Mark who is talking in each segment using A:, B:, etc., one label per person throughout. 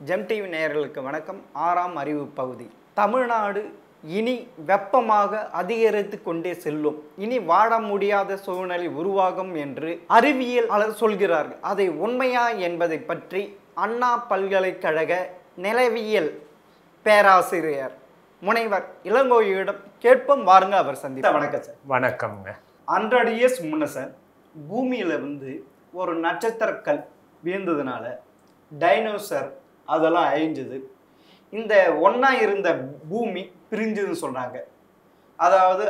A: GeM TV நேயர்களுக்கு வணக்கம் ஆறாம் அறிவு பகுதி தமிழ்நாடு இனி வெப்பமாக அதிகரித்து கொண்டே செல்லும் இனி வாழ முடியாத சூழ்நிலை உருவாகும் என்று அறிவியலாளர் சொல்கிறார்கள் அதை உண்மையா என்பதை பற்றி அண்ணா பல்கலைக்கழக நிலவியல் பேராசிரியர் முனைவர் இளங்கோயிடம் கேட்போம் வாருங்க அவர் சந்தித்த வணக்கம் சார்
B: வணக்கம்ங்க
A: ஹண்ட்ரட் இயர்ஸ் முன்ன சார் பூமியில் வந்து ஒரு நட்சத்திரக்கல் விழுந்ததுனால டைனோசர் அதெல்லாம் அழிஞ்சது இந்த ஒன்றா இருந்த பூமி பிரிஞ்சுதுன்னு சொல்கிறாங்க அதாவது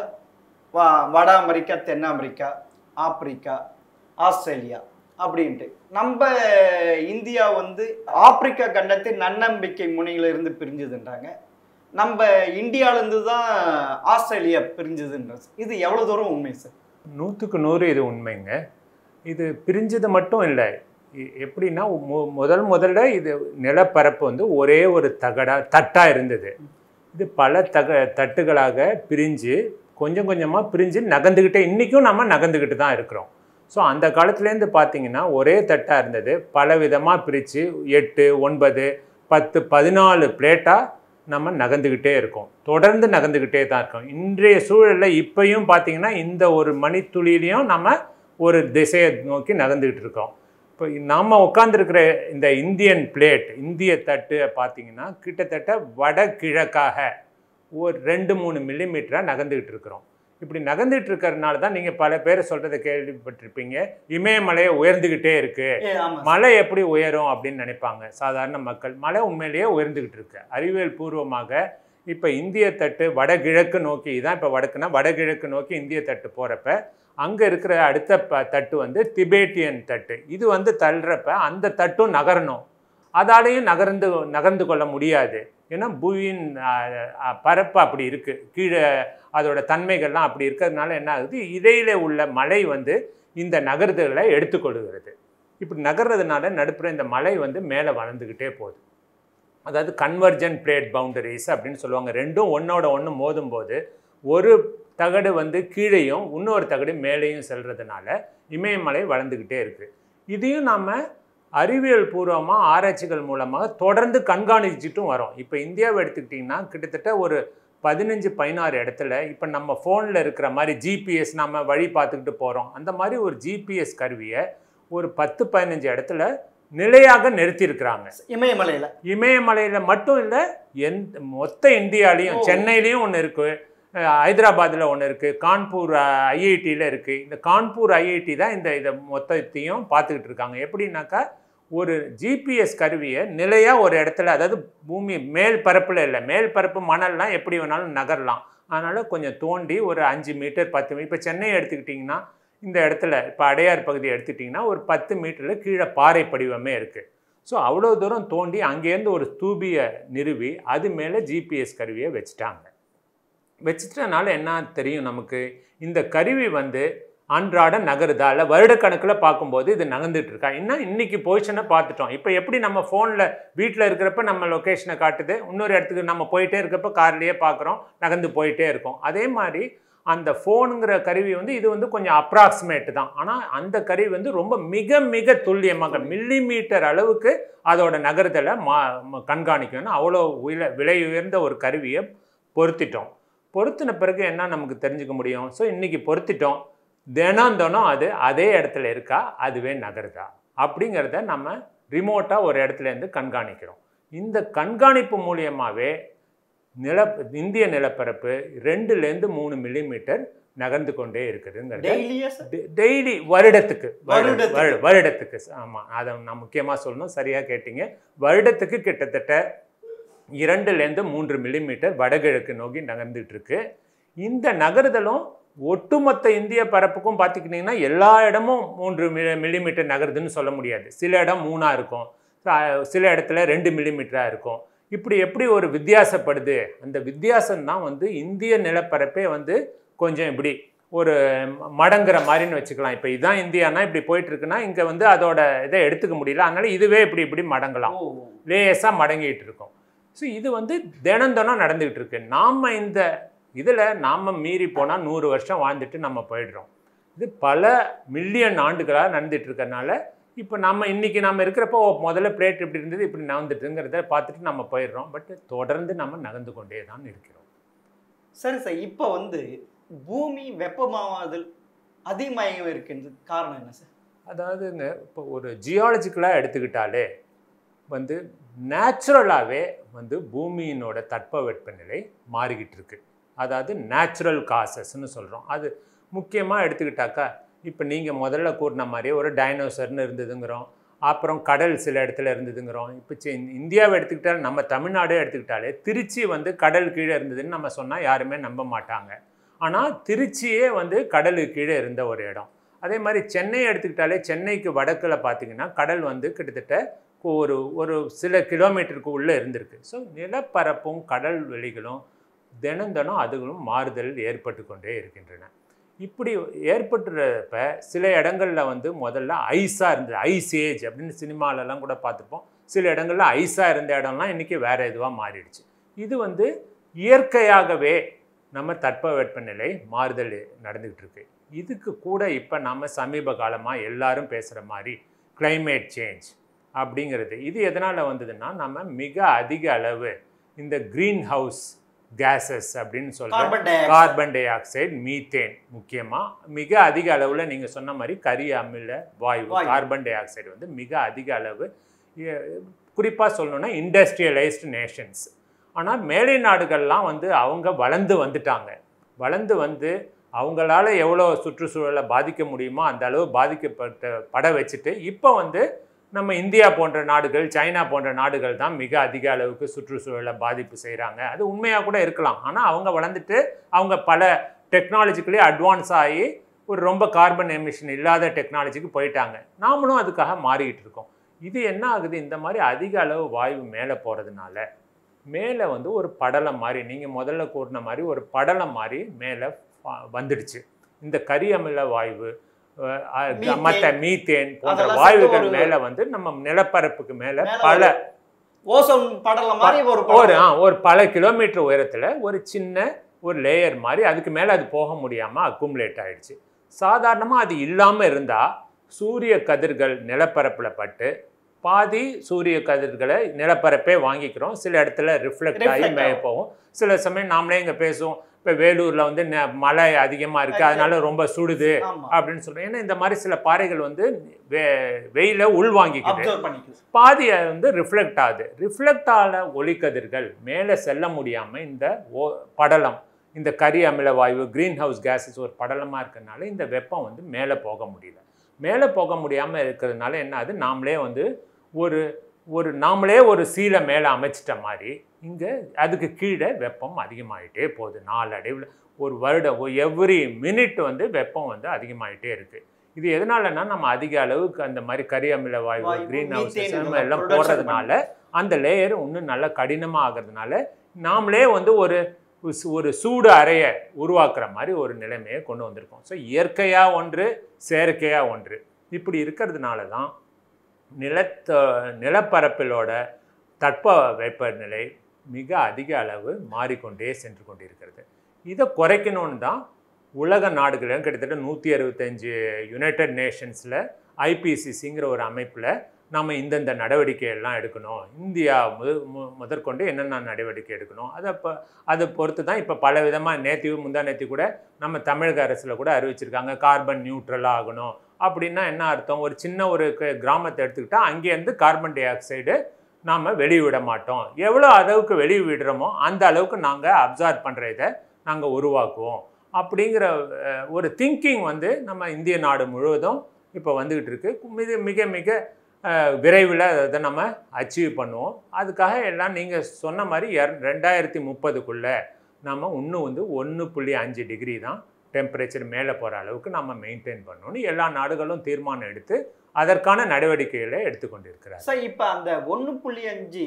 A: வ வட அமெரிக்கா தென் அமெரிக்கா ஆப்பிரிக்கா ஆஸ்திரேலியா அப்படின்ட்டு நம்ம இந்தியா வந்து ஆப்பிரிக்கா கண்டத்தின் நன்னம்பிக்கை முனையிலிருந்து பிரிஞ்சுதுன்றாங்க நம்ம இந்தியாவிலேருந்து தான் ஆஸ்திரேலியா பிரிஞ்சுதுன்றது இது எவ்வளோ தூரம் உண்மை சார்
B: நூற்றுக்கு நூறு இது உண்மைங்க இது பிரிஞ்சது மட்டும் இல்லை எ- எப்படின்னா மு- முதல் முதல்ல இது நிலப்பரப்பு வந்து ஒரே ஒரு தகடா தட்டாக இருந்தது இது பல தக தட்டுகளாக பிரிஞ்சு கொஞ்சம் கொஞ்சமாக பிரிஞ்சு நகர்ந்துக்கிட்டே இன்றைக்கும் நம்ம நகர்ந்துக்கிட்டு தான் இருக்கிறோம் ஸோ அந்த காலத்துலேருந்து பார்த்தீங்கன்னா ஒரே தட்டாக இருந்தது பல விதமாக பிரித்து எட்டு ஒன்பது பத்து பதினாலு பிளேட்டாக நம்ம நகர்ந்துக்கிட்டே இருக்கோம் தொடர்ந்து நகர்ந்துக்கிட்டே தான் இருக்கோம் இன்றைய சூழலில் இப்பயும் பார்த்தீங்கன்னா இந்த ஒரு மணித்துளியிலையும் நம்ம ஒரு திசையை நோக்கி நகர்ந்துக்கிட்டு இருக்கோம் இப்போ நாம் உட்காந்துருக்கிற இந்த இந்தியன் பிளேட் இந்திய தட்டு பார்த்தீங்கன்னா கிட்டத்தட்ட வடகிழக்காக ஒரு ரெண்டு மூணு மில்லிமீட்டராக நகர்ந்துக்கிட்டு இருக்கிறோம் இப்படி நகர்ந்துட்டு இருக்கிறதுனால தான் நீங்கள் பல பேர் சொல்கிறத கேள்விப்பட்டிருப்பீங்க இமயமலையை உயர்ந்துக்கிட்டே இருக்குது
A: ஏ ஆமாம்
B: மலை எப்படி உயரும் அப்படின்னு நினைப்பாங்க சாதாரண மக்கள் மலை உண்மையிலேயே உயர்ந்துகிட்டு இருக்கு அறிவியல் பூர்வமாக இப்போ இந்திய தட்டு வடகிழக்கு நோக்கி இதான் இப்போ வடக்குனா வடகிழக்கு நோக்கி இந்திய தட்டு போகிறப்ப அங்கே இருக்கிற அடுத்த ப தட்டு வந்து திபேட்டியன் தட்டு இது வந்து தள்ளுறப்ப அந்த தட்டும் நகரணும் அதாலேயும் நகர்ந்து நகர்ந்து கொள்ள முடியாது ஏன்னா புவியின் அஹ், அஹ், பரப்பு அப்படி இருக்குது கீழே அதோட தன்மைகள்லாம் அப்படி இருக்கிறதுனால என்ன ஆகுது இடையில உள்ள மலை வந்து இந்த நகர்தலை எடுத்துக்கொள்கிறது இப்படி நகர்றதுனால நடுப்புற இந்த மலை வந்து மேலே வளர்ந்துக்கிட்டே போகுது அதாவது கன்வர்ஜன் பிளேட் பவுண்டரிஸ் அப்படின்னு சொல்லுவாங்க ரெண்டும் ஒன்றோட ஒன்று மோதும்போது ஒரு தகடு வந்து கீழேயும் இன்னொரு தகடு மேலேயும் செல்றதுனால இமயமலை வளர்ந்துக்கிட்டே இருக்குது இதையும் நாம் அறிவியல் பூர்வமாக ஆராய்ச்சிகள் மூலமாக தொடர்ந்து கண்காணிச்சிட்டும் வரோம் இப்போ இந்தியாவை எடுத்துக்கிட்டிங்கன்னா கிட்டத்தட்ட ஒரு பதினஞ்சு பதினாறு இடத்துல இப்போ நம்ம ஃபோனில் இருக்கிற மாதிரி ஜிபிஎஸ் நம்ம வழி பார்த்துக்கிட்டு போகிறோம் அந்த மாதிரி ஒரு ஜிபிஎஸ் கருவியை ஒரு பத்து பதினஞ்சு இடத்துல நிலையாக நிறுத்தியிருக்கிறாங்க
A: இமயமலையில்
B: இமயமலையில் மட்டும் இல்லை எந்த மொத்த இந்தியாலையும்
A: ஓ.
B: சென்னையிலையும் ஒன்று இருக்குது ஹைதராபாத்தில் ஒன்று இருக்குது கான்பூர் ஐஐடியில் இருக்குது இந்த கான்பூர் ஐஐடி தான் இந்த இதை மொத்தத்தையும் பார்த்துக்கிட்டு இருக்காங்க எப்படின்னாக்கா ஒரு ஜிபிஎஸ் கருவியை நிலையாக ஒரு இடத்துல அதாவது பூமி மேல் பரப்பில் இல்லை மேல் பரப்பு மணல்லாம் எப்படி வேணாலும் நகரலாம் அதனால் கொஞ்சம் தோண்டி ஒரு அஞ்சு மீட்டர் பத்து மீட்டர் இப்போ சென்னையை எடுத்துக்கிட்டிங்கன்னா இந்த இடத்துல இப்போ அடையார் பகுதி எடுத்துக்கிட்டிங்கன்னா ஒரு பத்து மீட்டரில் கீழே பாறை படிவமே இருக்குது ஸோ அவ்வளோ தூரம் தோண்டி அங்கேருந்து ஒரு தூபியை நிறுவி அது மேலே ஜிபிஎஸ் கருவியை வச்சுட்டாங்க வச்சுட்டனால என்ன தெரியும் நமக்கு இந்த கருவி வந்து அன்றாட நகருதா இல்லை வருடக்கணக்கில் பார்க்கும்போது இது நகர்ந்துட்டு இருக்கா இன்னும் இன்னைக்கு பொசிஷனை பார்த்துட்டோம் இப்போ எப்படி நம்ம ஃபோனில் வீட்டில் இருக்கிறப்ப நம்ம லொக்கேஷனை காட்டுது இன்னொரு இடத்துக்கு நம்ம போயிட்டே இருக்கப்ப கார்லேயே பார்க்குறோம் நகர்ந்து போயிட்டே இருக்கோம் அதே மாதிரி அந்த ஃபோனுங்கிற கருவி வந்து இது வந்து கொஞ்சம் அப்ராக்சிமேட் தான் ஆனால் அந்த கருவி வந்து ரொம்ப மிக மிக துல்லியமாக மில்லி மீட்டர் அளவுக்கு அதோட நகர்தலை மா ம- கண்காணிக்கணும்னு அவ்வளோ விலை விலை உயர்ந்த ஒரு கருவியை பொருத்திட்டோம் பொருத்தின பிறகு என்ன நமக்கு தெரிஞ்சுக்க முடியும் ஸோ இன்னைக்கு பொருத்திட்டோம் தினம் தினம் அது அதே இடத்துல இருக்கா அதுவே நகருதா அப்படிங்கிறத நம்ம ரிமோட்டாக ஒரு இடத்துல இருந்து கண்காணிக்கிறோம் இந்த கண்காணிப்பு மூலியமாகவே நில இந்திய நிலப்பரப்பு ரெண்டுலேருந்து மூணு மில்லிமீட்டர் நகர்ந்து கொண்டே இருக்குதுங்கிறது
A: டெய்லியே
B: டெய்லி வருடத்துக்கு வருட-
A: வருடத்துக்கு.
B: வருட- வருடத்துக்கு ஆமாம் அதை நான் முக்கியமாக சொல்லணும் சரியாக கேட்டீங்க வருடத்துக்கு கிட்டத்தட்ட இரண்டுலேருந்து மூன்று மில்லிமீட்டர் வடகிழக்கு நோக்கி நகர்ந்துட்டு இருக்கு இந்த நகருதலும் ஒட்டுமொத்த இந்திய பரப்புக்கும் பார்த்துக்கிட்டிங்கன்னா எல்லா இடமும் மூன்று மில்லி மில்லிமீட்டர் நகருதுன்னு சொல்ல முடியாது சில இடம் மூணாக இருக்கும் அஹ் சில இடத்துல ரெண்டு மில்லிமீட்டராக இருக்கும் இப்படி எப்படி ஒரு வித்தியாசப்படுது அந்த வித்தியாசம் தான் வந்து இந்திய நிலப்பரப்பே வந்து கொஞ்சம் இப்படி ஒரு ம- மடங்குற மாதிரின்னு வச்சுக்கலாம் இப்போ இதுதான் இந்தியானா இப்படி போயிட்டு இருக்குன்னா இங்கே வந்து அதோட இதை எடுத்துக்க முடியல அதனால இதுவே இப்படி இப்படி மடங்கலாம்
A: ஓ
B: லேசாக மடங்கிட்டு இருக்கும் ஸோ இது வந்து தினம் தினம் நடந்துகிட்டு இருக்கு நாம் இந்த இதில் நாம் மீறி போனால் நூறு வருஷம் வாழ்ந்துட்டு நம்ம போயிடுறோம் இது பல மில்லியன் ஆண்டுகளாக நடந்துட்டு இருக்கறனால இப்போ நம்ம இன்னைக்கு நம்ம இருக்கிறப்போ ஓ, முதல்ல பிளேட் இப்படி இருந்தது இப்படி நகர்ந்துட்டுங்கிறத பார்த்துட்டு நம்ம போயிடுறோம் பட் தொடர்ந்து நம்ம நகர்ந்து கொண்டே தான் இருக்கிறோம்
A: சரி சார் இப்போ வந்து பூமி வெப்பமாவதில் அதிகமாக இருக்கின்றது காரணம் என்ன சார்
B: அதாவதுங்க இப்போ ஒரு ஜியாலஜிக்கலாக எடுத்துக்கிட்டாலே வந்து நேச்சுரலாகவே வந்து பூமியினோட தட்பவெப்பநிலை மாறிக்கிட்டு இருக்கு அதாவது நேச்சுரல் காசஸ்ன்னு சொல்கிறோம் அது முக்கியமாக எடுத்துக்கிட்டாக்கா இப்போ நீங்கள் முதல்ல கூறின மாதிரியே ஒரு டைனோசர்னு இருந்ததுங்கிறோம் அப்புறம் கடல் சில இடத்துல இருந்ததுங்கிறோம் இப்போ சி- இந்தியாவை எடுத்துக்கிட்டால் நம்ம தமிழ்நாடே எடுத்துக்கிட்டாலே திருச்சி வந்து கடல் கீழே இருந்ததுன்னு நம்ம சொன்னால் யாருமே நம்ப மாட்டாங்க ஆனால் திருச்சியே வந்து கடலுக்கு கீழே இருந்த ஒரு இடம் அதே மாதிரி சென்னையை எடுத்துக்கிட்டாலே சென்னைக்கு வடக்கில் பார்த்தீங்கன்னா கடல் வந்து கிட்டத்தட்ட ஒரு ஒரு சில கிலோமீட்டருக்கு உள்ளே இருந்திருக்கு ஸோ நிலப்பரப்பும் கடல் வெளிகளும் தினம் தினம் அதுகளும் மாறுதல் ஏற்பட்டு கொண்டே இருக்கின்றன இப்படி ஏற்பட்டுறப்ப சில இடங்களில் வந்து முதல்ல ஐஸாக இருந்தது ஐஸ் ஏஜ் அப்படின்னு சினிமாலெல்லாம் கூட பார்த்துருப்போம் சில இடங்களில் ஐஸாக இருந்த இடம்லாம் இன்றைக்கி வேறு இதுவாக மாறிடுச்சு இது வந்து இயற்கையாகவே நம்ம தட்பவெப்பநிலை மாறுதல் நடந்துக்கிட்டு இருக்கு இதுக்கு கூட இப்போ நம்ம சமீப காலமாக எல்லாரும் பேசுகிற மாதிரி climate சேஞ்ச் அப்படிங்கிறது இது எதனால் வந்ததுன்னா நம்ம மிக அதிக அளவு இந்த க்ரீன் ஹவுஸ் கேஸஸ் அப்படின்னு சொல்கிற
A: carbon di
B: carbon dioxide methane முக்கியமாக மிக அதிக அளவில் நீங்கள் சொன்ன மாதிரி கரி அமில வாயு
A: வாயு.
B: கார்பன் டை ஆக்சைடு வந்து மிக அதிக அளவு குறிப்பாக சொல்லணும்னா இண்டஸ்ட்ரியலைஸ்டு நேஷன்ஸ் ஆனால் மேலை நாடுகள்லாம் வந்து அவங்க வளர்ந்து வந்துட்டாங்க வளர்ந்து வந்து அவங்களால எவ்வளோ சுற்றுச்சூழலை பாதிக்க முடியுமோ அந்த அளவு பாதிக்கப்பட்ட பட வச்சுட்டு இப்போ வந்து நம்ம இந்தியா போன்ற நாடுகள் சைனா போன்ற நாடுகள் தான் மிக அதிக அளவுக்கு சுற்றுச்சூழலை பாதிப்பு செய்கிறாங்க அது உண்மையாக கூட இருக்கலாம் ஆனால் அவங்க வளர்ந்துட்டு அவங்க பல டெக்னாலஜிக்கலி அட்வான்ஸ் ஆகி ஒரு ரொம்ப கார்பன் எமிஷன் இல்லாத டெக்னாலஜிக்கு போயிட்டாங்க நாமளும் அதுக்காக மாறிக்கிட்டு இருக்கோம் இது என்ன ஆகுது இந்த மாதிரி அதிக அளவு வாயு மேலே போகிறதுனால மேலே வந்து ஒரு படலம் மாதிரி நீங்கள் முதல்ல கூறின மாதிரி ஒரு படலம் மாதிரி மேலே வந்துடுச்சு இந்த கரி அமில வாயு
A: மீத்தேன்.
B: மற்ற மீத்தேன் போன்ற
A: அதெல்லாம்
B: வாயுகள்
A: சேர்த்து ஒரு-
B: மேலே வந்து நம்ம நிலப்பரப்புக்கு மேலே
A: மேல
B: பல
A: ஓசோன் படலம் மாதிரி ஒரு
B: ஒரு
A: படலம்.
B: ஆ ஒரு பல கிலோமீட்டர் உயரத்தில் ஒரு சின்ன ஒரு லேயர் மாதிரி அதுக்கு மேலே அது போக முடியாமல் அக்குமுலேட் ஆயிடுச்சு சாதாரணமாக அது இல்லாமல் இருந்தால் சூரிய கதிர்கள் நிலப்பரப்பில் பட்டு பாதி சூரிய கதிர்களை நிலப்பரப்பே வாங்கிக்கிறோம் சில இடத்துல ரிஃப்ளெக்ட் ஆகி
A: Reflect
B: மேய
A: ஆகும்.
B: போகும் சில சமயம் நாமளே இங்கே பேசுவோம் இப்போ வேலூரில் வந்து நெ- மழை அதிகமாக இருக்குது அதனால ரொம்ப சுடுது
A: ஆமா
B: அப்படின்னு சொல்கிறோம் ஏன்னா இந்த மாதிரி சில பாறைகள் வந்து வெ வெயில உள்வாங்கிக்குது
A: அப்சர்வ் பண்ணிக்குது
B: பாதி அது வந்து ரிஃப்ளெக்ட் ஆகுது ரிஃப்ளெக்ட் ஆன ஒளிக்கதிர்கள் மேலே செல்ல முடியாமல் இந்த ஓ படலம் இந்த கரி அமில வாயு க்ரீன் ஹவுஸ் கேஸஸ் ஒரு படலமாக இருக்கிறதுனால இந்த வெப்பம் வந்து மேலே போக முடியல மேலே போக முடியாமல் இருக்கிறதுனால என்ன ஆகுது நாமளே வந்து ஒரு ஒரு நாமளே ஒரு சீலை மேலே அமைச்சிட்ட மாதிரி இங்கே அதுக்கு கீழே வெப்பம் அதிகமாயிட்டே போகுது நாளடைவில் ஒரு வருடம் எவ்ரி மினிட் வந்து வெப்பம் வந்து அதிகமாயிட்டே இருக்குது இது எதனாலன்னா நம்ம அதிக அளவுக்கு அந்த மாதிரி கரி அமில வாயு
A: வாயு,
B: க்ரீன் ஹவுஸ்
A: methane
B: நம்ம எல்லாம்
A: production
B: போடுறதுனால அந்த லேயர் இன்னும் நல்லா கடினமாக ஆகிறதுனால நாமளே வந்து ஒரு உஸ்- ஒரு சூடு அறையை உருவாக்குற மாதிரி ஒரு நிலைமையை கொண்டு வந்திருக்கோம் ஸோ இயற்கையாக ஒன்று செயற்கையாக ஒன்று இப்படி இருக்கிறதுனால தான் நிலத்த நிலப்பரப்பிலோட தட்ப வெப்பநிலை மிக அதிக அளவு மாறிக்கொண்டே சென்று கொண்டிருக்கிறது இதை குறைக்கணும்னு தான் உலக நாடுகளும் கிட்டத்தட்ட நூற்றி அறுபத்தஞ்சு யுனைடெட் நேஷன்ஸில் ஐபிசிசிங்கிற ஒரு அமைப்பில் நம்ம இந்தந்த நடவடிக்கை எல்லாம் எடுக்கணும் இந்தியா முத மு- முதற்கொண்டு என்னென்ன நடவடிக்கை எடுக்கணும் அதை இப்போ அதை பொறுத்து தான் இப்போ பல விதமாக நேற்று முந்தா நேற்று கூட நம்ம தமிழக அரசில் கூட அறிவிச்சிருக்காங்க கார்பன் நியூட்ரலாக ஆகணும் அப்படின்னா என்ன அர்த்தம் ஒரு சின்ன ஒரு க- கிராமத்தை எடுத்துக்கிட்டால் அங்கேருந்து கார்பன் டை ஆக்சைடு நாம் வெளிவிட மாட்டோம் எவ்வளோ அளவுக்கு வெளியே விடுறோமோ அந்த அளவுக்கு நாங்கள் அப்சார்ப் பண்ணுற இதை நாங்கள் உருவாக்குவோம் அப்படிங்கிற அஹ், ஒரு திங்கிங் வந்து நம்ம இந்திய நாடு முழுவதும் இப்போ வந்துக்கிட்டு இருக்கு மிக மிக மிக விரைவில் அதை நம்ம அச்சீவ் பண்ணுவோம் அதுக்காக எல்லாம் நீங்கள் சொன்ன மாதிரி எர- ரெண்டாயிரத்தி முப்பதுக்குள்ளே நம்ம இன்னும் வந்து ஒன்று புள்ளி அஞ்சு டிகிரி தான் டெம்பரேச்சர் மேலே போகிற அளவுக்கு நம்ம மெயின்டைன் பண்ணணும்னு எல்லா நாடுகளும் தீர்மானம் எடுத்து அதற்கான நடவடிக்கைகளை எடுத்துக்கொண்டிருக்கிறார்
A: சார் இப்போ அந்த ஒன்று புள்ளி அஞ்சு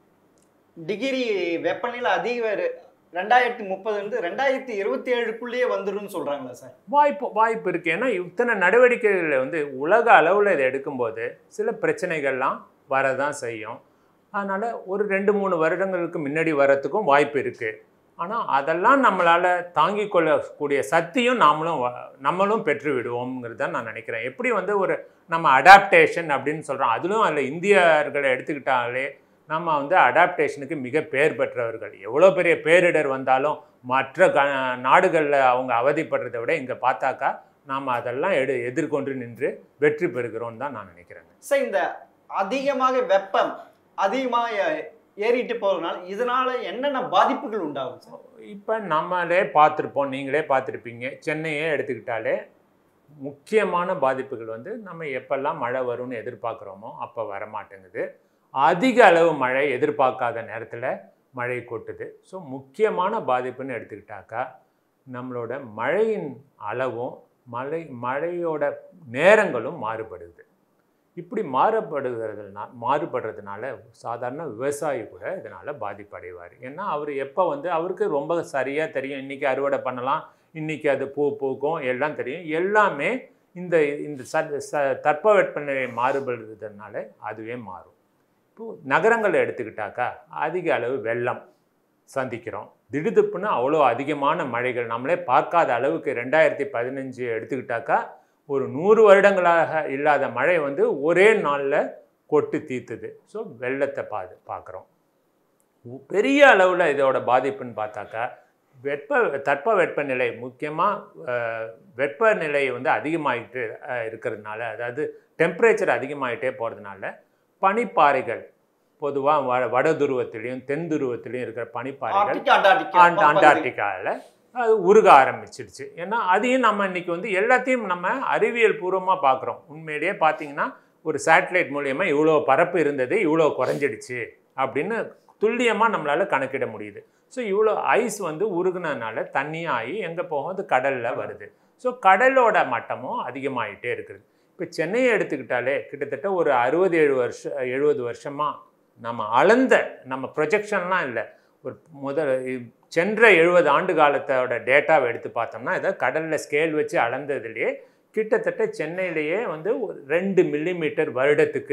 A: டிகிரி வெப்பநிலை அதிக ரெண்டாயிரத்தி முப்பதுலேருந்து ரெண்டாயிரத்தி இருபத்தி ஏழுக்குள்ளேயே வந்துரும்னு சொல்கிறாங்களா சார்
B: வாய்ப்பு வாய்ப்பு இருக்குது ஏன்னா இத்தனை நடவடிக்கைகளை வந்து உலக அளவில் இதை எடுக்கும்போது சில பிரச்சனைகள்லாம் வரதான் செய்யும் அதனால் ஒரு ரெண்டு மூணு வருடங்களுக்கு முன்னாடி வரத்துக்கும் வாய்ப்பு இருக்குது ஆனால் அதெல்லாம் நம்மளால் தாங்கிக் கொள்ளக்கூடிய சக்தியும் நாமளும் வ- நம்மளும் பெற்று விடுவோம்ங்கிறது தான் நான் நினைக்கிறேன் எப்படி வந்து ஒரு நம்ம அடாப்டேஷன் அப்படின்னு சொல்கிறோம் அதிலும் அதில் இந்தியர்களை எடுத்துக்கிட்டாலே நம்ம வந்து அடாப்டேஷனுக்கு மிக பேர் பெற்றவர்கள் எவ்வளோ பெரிய பேரிடர் வந்தாலும் மற்ற க நாடுகளில் அவங்க அவதிப்படுறதை விட இங்கே பார்த்தாக்கா நாம் அதெல்லாம் எடு எதிர்கொண்டு நின்று வெற்றி பெறுகிறோம்னு தான் நான் நினைக்கிறேங்க
A: சார் இந்த அதிகமாக வெப்பம் அதிகமாக ஏ- ஏறிட்டு போறதுனால இதனால என்னென்ன பாதிப்புகள் உண்டாகும் சார்
B: இப்போ நம்மளே பார்த்துருப்போம் நீங்களே பார்த்துருப்பீங்க சென்னையே எடுத்துக்கிட்டாலே முக்கியமான பாதிப்புகள் வந்து நம்ம எப்பெல்லாம் மழை வரும்னு எதிர்பார்க்குறோமோ அப்போ வரமாட்டேங்குது அதிக அளவு மழை எதிர்பார்க்காத நேரத்தில் மழை கொட்டுது ஸோ முக்கியமான பாதிப்புன்னு எடுத்துக்கிட்டாக்கா நம்மளோட மழையின் அளவும் மழை மழையோட நேரங்களும் மாறுபடுது இப்படி மாறுபடுகிறதுனா மாறுபடுறதுனால சாதாரண விவசாயி கூட இதனால் பாதிப்படைவார் ஏன்னா அவர் எப்போ வந்து அவருக்கு ரொம்ப சரியாக தெரியும் இன்றைக்கி அறுவடை பண்ணலாம் இன்றைக்கி அது பூ பூக்கும் எல்லாம் தெரியும் எல்லாமே இந்த இந்த ச ச தட்பவெப்பநிலை மாறுபடுறதுனால அதுவே மாறும் இப்போது நகரங்களை எடுத்துக்கிட்டாக்கா அதிக அளவு வெள்ளம் சந்திக்கிறோம் திடுதிப்புன்னு அவ்வளோ அதிகமான மழைகள் நம்மளே பார்க்காத அளவுக்கு ரெண்டாயிரத்தி பதினஞ்சு எடுத்துக்கிட்டாக்கா ஒரு நூறு வருடங்களாக இல்லாத மழை வந்து ஒரே நாளில் கொட்டு தீர்த்துது ஸோ வெள்ளத்தை பாது பார்க்குறோம் பெரிய அளவில் இதோட பாதிப்புன்னு பார்த்தாக்கா வெப்ப தட்ப வெப்பநிலை முக்கியமாக வெப்பநிலை வந்து அதிகமாகிட்டு அஹ், இருக்கிறதுனால அதாவது டெம்பரேச்சர் அதிகமாகிட்டே போகிறதுனால பனிப்பாறைகள் பொதுவாக வ வட துருவத்திலையும் தென் துருவத்திலையும் இருக்கிற பனிப்பாறைகள்
A: ஆர்டிகா அண்டார்டிகா
B: அண்ட் அண்டார்டிகாவில் அது உருக ஆரம்பிச்சிடுச்சு ஏன்னா அதையும் நம்ம இன்னைக்கு வந்து எல்லாத்தையும் நம்ம அறிவியல் பூர்வமாக பார்க்குறோம் உண்மையிலேயே பார்த்தீங்கன்னா ஒரு சேட்டலைட் மூலயமா இவ்வளோ பரப்பு இருந்தது இவ்வளோ குறைஞ்சிடுச்சு அப்படின்னு துல்லியமாக நம்மளால் கணக்கிட முடியுது ஸோ இவ்வளோ ஐஸ் வந்து உருகுனதுனால தண்ணியாகி எங்கே போகும் அது கடலில் வருது ஸோ கடலோட மட்டமும் அதிகமாகிட்டே இருக்குது இப்போ சென்னையை எடுத்துக்கிட்டாலே கிட்டத்தட்ட ஒரு அறுபது ஏழு வருஷம் எழுபது வருஷமாக நம்ம அளந்த நம்ம ப்ரொஜெக்ஷன்லாம் இல்லை ஒரு முதல் இ- சென்ற எழுபது ஆண்டு காலத்தோட டேட்டாவை எடுத்து பார்த்தோம்னா இதை கடலில் ஸ்கேல் வச்சு அளந்ததுலேயே கிட்டத்தட்ட சென்னையிலேயே வந்து ஒரு ரெண்டு மில்லிமீட்டர் வருடத்துக்கு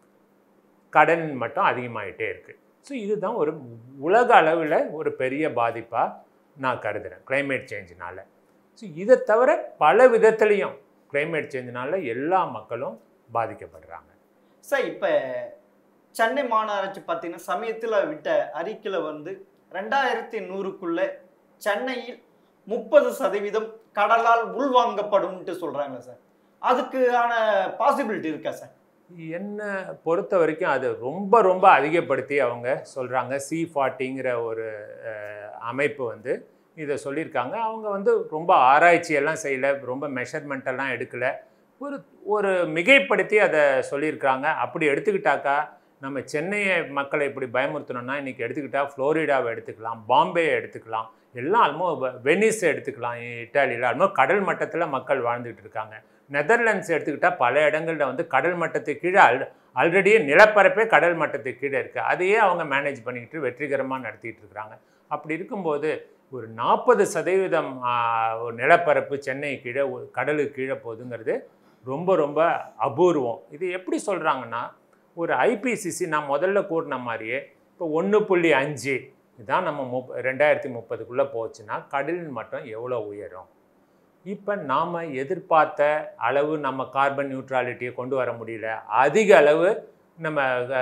B: கடல் மட்டம் அதிகமாயிட்டே இருக்குது ஸோ இதுதான் ஒரு உலக அளவில் ஒரு பெரிய பாதிப்பாக நான் கருதுகிறேன் climate சேஞ்சினால ஸோ இதை தவிர பல விதத்துலேயும் climate சேஞ்சினால எல்லா மக்களும் பாதிக்கப்படுறாங்க
A: சார் இப்போ சென்னை மாநகராட்சி பார்த்தீங்கன்னா சமயத்தில் விட்ட அறிக்கையில் வந்து ரெண்டாயிரத்தி நூறுக்குள்ள சென்னையில் முப்பது சதவீதம் கடலால் உள்வாங்கப்படும்ட்டு சொல்கிறாங்க சார் அதுக்கான பாசிபிலிட்டி இருக்கா சார்
B: என்னை பொறுத்த வரைக்கும் அது ரொம்ப ரொம்ப அதிகப்படுத்தி அவங்க சொல்கிறாங்க சி ஃபார்ட்டிங்கிற ஒரு அஹ், அமைப்பு வந்து இதை சொல்லியிருக்காங்க அவங்க வந்து ரொம்ப ஆராய்ச்சியெல்லாம் செய்யலை ரொம்ப மெஷர்மெண்ட் எல்லாம் எடுக்கலை ஒரு ஒரு மிகைப்படுத்தி அதை சொல்லியிருக்காங்க அப்படி எடுத்துக்கிட்டாக்கா நம்ம சென்னையை மக்களை இப்படி பயமுறுத்தணும்னா இன்றைக்கி எடுத்துக்கிட்டா ஃப்ளோரிடாவை எடுத்துக்கலாம் பாம்பே எடுத்துக்கலாம் எல்லாம் ஆல்மோ வெனிஸ் எடுத்துக்கலாம் இட்டாலியில் ஆல்மோ கடல் மட்டத்தில் மக்கள் வாழ்ந்துகிட்டு இருக்காங்க நெதர்லாண்ட்ஸ் எடுத்துக்கிட்டால் பல இடங்களில் வந்து கடல் மட்டத்துக்கு கீழே அல் ஆல்ரெடியே நிலப்பரப்பே கடல் மட்டத்துக்கு கீழே இருக்குது அதையே அவங்க மேனேஜ் பண்ணிக்கிட்டு வெற்றிகரமாக நடத்திட்டு இருக்கிறாங்க அப்படி இருக்கும்போது ஒரு நாற்பது சதவீதம் ஆ, ஒரு நிலப்பரப்பு சென்னை கீழே ஒரு கடலுக்கு கீழே போகுதுங்கிறது ரொம்ப ரொம்ப அபூர்வம் இது எப்படி சொல்கிறாங்கன்னா ஒரு ஐபிசிசி நான் முதல்ல கூறின மாதிரியே இப்போ ஒன்று புள்ளி அஞ்சு இதான் நம்ம முப் ரெண்டாயிரத்தி முப்பதுக்குள்ளே போச்சுன்னா கடலின் மட்டம் எவ்வளோ உயரும் இப்போ நாம் எதிர்பார்த்த அளவு நம்ம கார்பன் நியூட்ராலிட்டியை கொண்டு வர முடியல அதிக அளவு நம்ம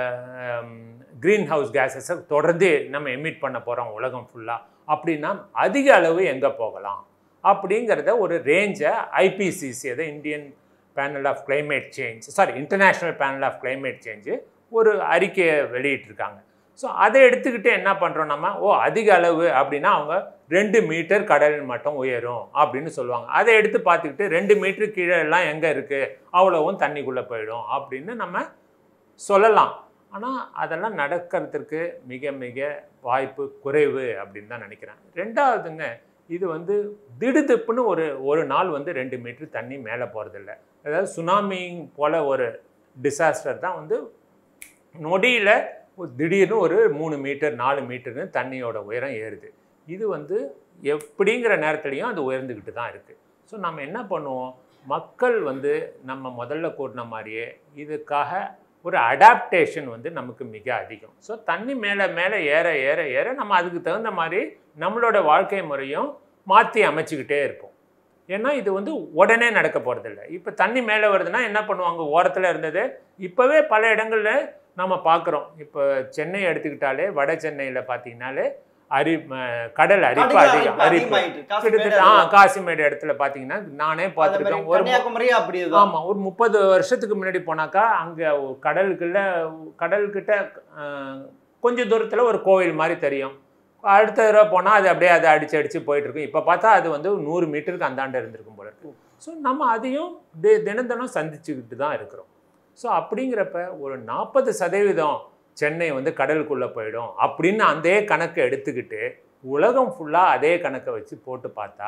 B: க்ரீன் ஹவுஸ் கேஸஸை தொடர்ந்து நம்ம எமிட் பண்ண போகிறோம் உலகம் ஃபுல்லாக அப்படின்னா அதிக அளவு எங்கே போகலாம் அப்படிங்கிறத ஒரு ரேஞ்சை ஐபிசிசி அதை Indian panel of climate change sorry international panel of climate change ஒரு அறிக்கையை வெளியிட்டிருக்காங்க ஸோ அதை எடுத்துக்கிட்டு என்ன பண்ணுறோம் நம்ம ஓ அதிக அளவு அப்படின்னா அவங்க ரெண்டு மீட்டர் கடல் மட்டம் உயரும் அப்படின்னு சொல்லுவாங்க அதை எடுத்து பார்த்துக்கிட்டு ரெண்டு மீட்டர் கீழே எல்லாம் எங்கே இருக்குது அவ்வளவும் தண்ணிக்குள்ளே போயிடும் அப்படின்னு நம்ம சொல்லலாம் ஆனால் அதெல்லாம் நடக்கிறதுக்கு மிக மிக வாய்ப்பு குறைவு அப்படின்னு தான் நினைக்கிறேன் ரெண்டாவதுங்க இது வந்து திடுதிப்புன்னு ஒரு ஒரு நாள் வந்து ரெண்டு மீட்டர் தண்ணி மேலே போகிறதில்ல அதாவது சுனாமி போல் ஒரு டிசாஸ்டர் தான் வந்து நொடியில் ஒரு திடீர்னு ஒரு மூணு மீட்டர் நாலு மீட்டர்னு தண்ணியோட உயரம் ஏறுது இது வந்து எப்படிங்கிற நேரத்துலையும் அது உயர்ந்துக்கிட்டு தான் இருக்குது ஸோ நம்ம என்ன பண்ணுவோம் மக்கள் வந்து நம்ம முதல்ல கூட்டின மாதிரியே இதுக்காக ஒரு அடாப்டேஷன் வந்து நமக்கு மிக அதிகம் ஸோ தண்ணி மேலே மேலே ஏற ஏற ஏற நம்ம அதுக்கு தகுந்த மாதிரி நம்மளோட வாழ்க்கை முறையும் மாற்றி அமைச்சுக்கிட்டே இருப்போம் ஏன்னா இது வந்து உடனே நடக்க போகிறதில்ல இப்போ தண்ணி மேலே வருதுன்னா என்ன பண்ணுவாங்க ஓரத்தில் இருந்தது இப்போவே பல இடங்களில் நம்ம பார்க்குறோம் இப்போ சென்னை எடுத்துக்கிட்டாலே வட சென்னையில் பார்த்தீங்கன்னாலே அரி ம- கடல் அரிப்பு
A: கடுகு
B: அதிகம்
A: அரிப்பு
B: அரிப்பு
A: அதிகமாயிட்டு. காசிமேடு
B: கிட்டத்தட்ட ஆ காசிமேடு இடத்துல பார்த்தீங்கன்னா நானே
A: அதே மாதிரி
B: பார்த்துருக்கேன் ஒரு
A: கன்னியாகுமரியும் அப்படியேதான்
B: ஆமாம் ஒரு முப்பது வருஷத்துக்கு முன்னாடி போனாக்கா அங்கே கடலுக்குள்ள கடல்கிட்ட அஹ், கொஞ்சம் தூரத்தில் ஒரு கோவில் மாதிரி தெரியும் அடுத்த தடவை போனால் அது அப்படியே அதை அடித்து அடித்து போயிட்டு இருக்கும் இப்போ பார்த்தா அது வந்து நூறு மீட்டருக்கு அந்தாண்ட இருந்திருக்கும் போல இருக்கு ஸோ நம்ம அதையும் தி- தினம் தினம் சந்திச்சுக்கிட்டு தான் இருக்கிறோம் ஸோ அப்படிங்கிறப்ப ஒரு நாற்பது சதவீதம் சென்னை வந்து கடலுக்குள்ளே போயிடும் அப்படின்னு அதே கணக்கை எடுத்துக்கிட்டு உலகம் ஃபுல்லாக அதே கணக்கை வச்சு போட்டு பார்த்தா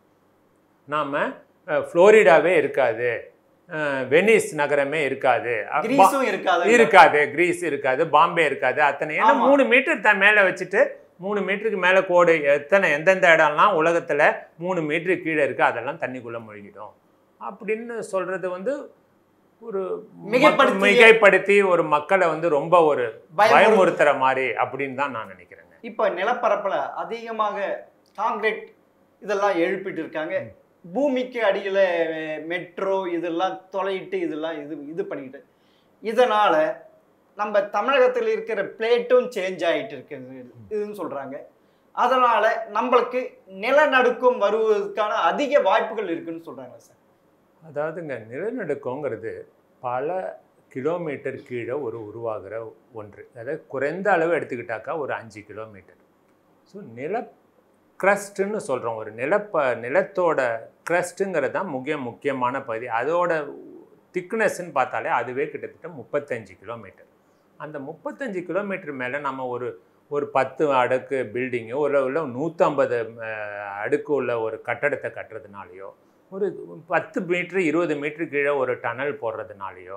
B: நாம் ஃப்ளோரிடாவே இருக்காது அஹ், வெனிஸ் நகரமே இருக்காது அ- பா-
A: கிரீஸும் இருக்காது
B: இருக்காது கிரீஸ் இருக்காது பாம்பே இருக்காது அத்தனை ஏன்னா
A: ஆமா.
B: மூணு மீட்டர் த மேலே வச்சுட்டு மூணு மீட்டருக்கு மேலே கோடு எத்தனை எந்தெந்த இடம்லாம் உலகத்தில் மூணு மீட்டருக்கு கீழே இருக்குது அதெல்லாம் தண்ணிக்குள்ளே முழுகிடும் அப்படின்னு சொல்கிறது வந்து ஒரு
A: மிகைப்படுத்திய-
B: மக்- மிகைப்படுத்தி ஒரு மக்களை வந்து ரொம்ப ஒரு
A: பயமுறுத்து-
B: பயமுறுத்துற மாதிரி அப்படின்னு தான் நான் நினைக்கிறேங்க
A: இப்ப நிலப்பரப்புல அதிகமாக காங்கிரீட் இதெல்லாம் எழுப்பிட்டு இருக்காங்க பூமிக்கு அடியில மெட்ரோ இதெல்லாம் தொலையிட்டு இதெல்லாம் இது இது பண்ணிக்கிட்டு இதனால நம்ம தமிழகத்தில் இருக்கிற பிளேட்டும் சேஞ்ச் ஆயிட்டு இருக்குது இதுன்னு சொல்றாங்க அதனால நம்மளுக்கு நிலநடுக்கம் வருவதற்கான அதிக வாய்ப்புகள் இருக்குன்னு சொல்றாங்க சார்
B: அதாவதுங்க நிலநடுக்கங்கிறது பல கிலோமீட்டர் கீழே ஒரு உருவாகிற ஒன்று அதாவது குறைந்த அளவு எடுத்துக்கிட்டாக்கா ஒரு அஞ்சு கிலோமீட்டர் ஸோ நில க்ரஸ்ட்டுன்னு சொல்கிறோம் ஒரு நிலப்ப நிலத்தோட க்ரஸ்ட்டுங்கிறது தான் முக்கிய முக்கியமான பகுதி அதோட திக்னஸ்ன்னு பார்த்தாலே அதுவே கிட்டத்தட்ட முப்பத்தஞ்சு கிலோமீட்டர் அந்த முப்பத்தஞ்சு கிலோமீட்டர் மேலே நம்ம ஒரு ஒரு பத்து அடுக்கு பில்டிங்கு ஒரு இல்லை நூற்றம்பது அடுக்கு உள்ள ஒரு கட்டடத்தை கட்டுறதுனாலையோ ஒரு பத்து மீட்ரு இருபது மீட்டர் கீழே ஒரு டனல் போடுறதுனாலையோ